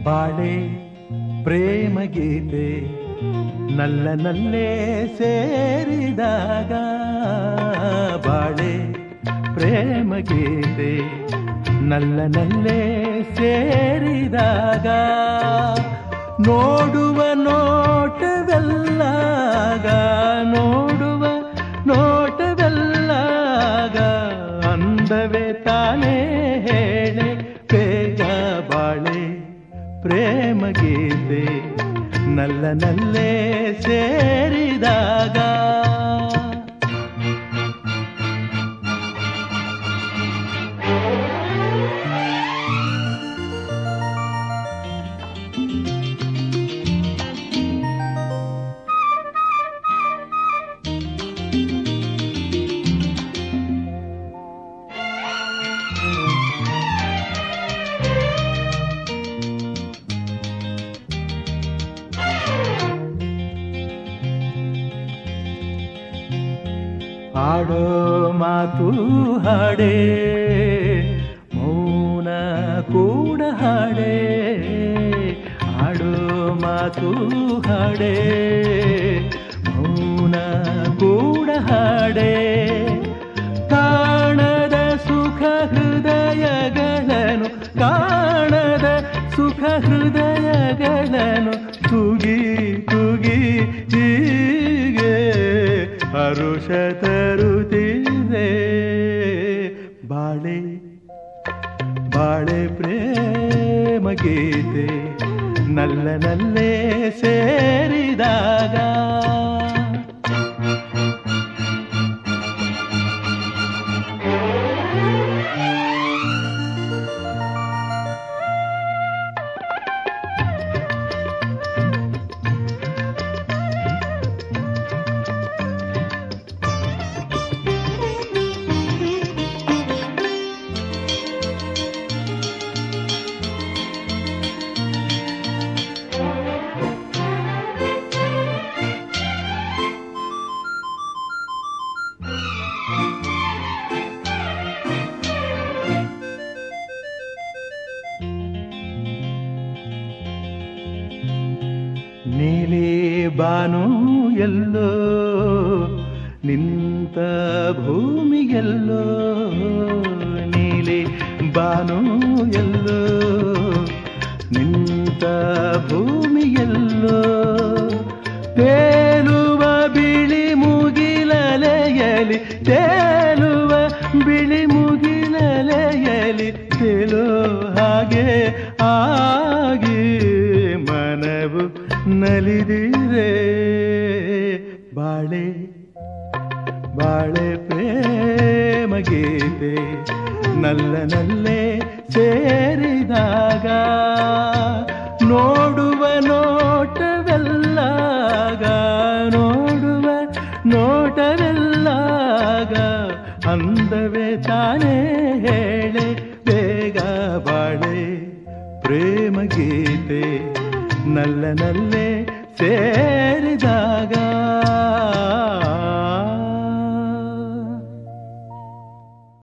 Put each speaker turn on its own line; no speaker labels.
ಬಾಳೆ ಪ್ರೇಮ ಗೀತೆ ನಲ್ಲ ನಲ್ಲೇ ಸೇರಿದಾಗ ಬಾಳೆ ಪ್ರೇಮ ಗೀತೆ ನಲ್ಲ ನಲ್ಲೇ ಸೇರಿದಾಗ ನೋಡುವ ನೋಟವೆಲ್ಲಾಗ ನೋಡುವ ನೋಟವೆಲ್ಲಾಗ ಅಂದವೇ ತಾನೇ ಹೇಳೆ ಬೇಗ ಬಾಳೆ ಪ್ರೇಮ ಗೀತೆ ನಲ್ಲ ನಲ್ಲೇ ಸೇರಿದಾಗ ಹಾಡೋ ಮಾತು ಹಾಡೇ ಮೌನ ಕೂಡ ಹಾಡೇ ಹಾಡೋ ಮಾತು ಹಾಡೇ ಮೌನ ಕೂಡ ಹಾಡೇ ಕಾಣದ ಸುಖ ಹೃದಯಗಳನ್ನು ಕಾಣದ ಸುಖ ಹೃದಯಗಳನ್ನು ತುಗಿ ತುಗಿ ಹೀಗೆ ಹರುಷ ತರುತ್ತಿದೆ ಬಾಳೆ ಬಾಳೆ ಪ್ರೇಮ ಗೀತೆ ನಲ್ಲ ನಲ್ಲೇ ಸೇರಿದಾಗ ನೀಲಿ ಬಾನು ಎಲ್ಲೋ ನಿಂತ ಭೂಮಿಗೆಲ್ಲೋ ನೀಲಿ ಬಾನು ಎಲ್ಲೋ ನಿಂತ ಭೂಮಿಗೆಲ್ಲೋ ತೇಲುವ ಬಿಳಿ ಮುಗಿಲಲೆಯಲಿ ತೇಲುವ ಬಿಳಿ ಮುಗಿಲಲೆಯಲಿ ತೇಲೋ ಹಾಗೆ ಆಗಿ ಮನವು ನಲಿದಿರೆ ಬಾಳೆ ಬಾಳೆ ಪ್ರೇಮ ಗೀತೆ ನಲ್ಲ ನಲ್ಲೇ ಸೇರಿದಾಗ ನೋಡುವ ನೋಟವೆಲ್ಲಾಗ ನೋಡುವ ನೋಟವೆಲ್ಲಾಗ ಅಂದವೇ ತಾನೇ ಹೇಳೆ ಬೇಗ ಬಾಳೆ ಪ್ರೇಮ ಗೀತೆ ನಲ್ಲ ನಲ್ಲೇ ಸೇರಿದಾಗ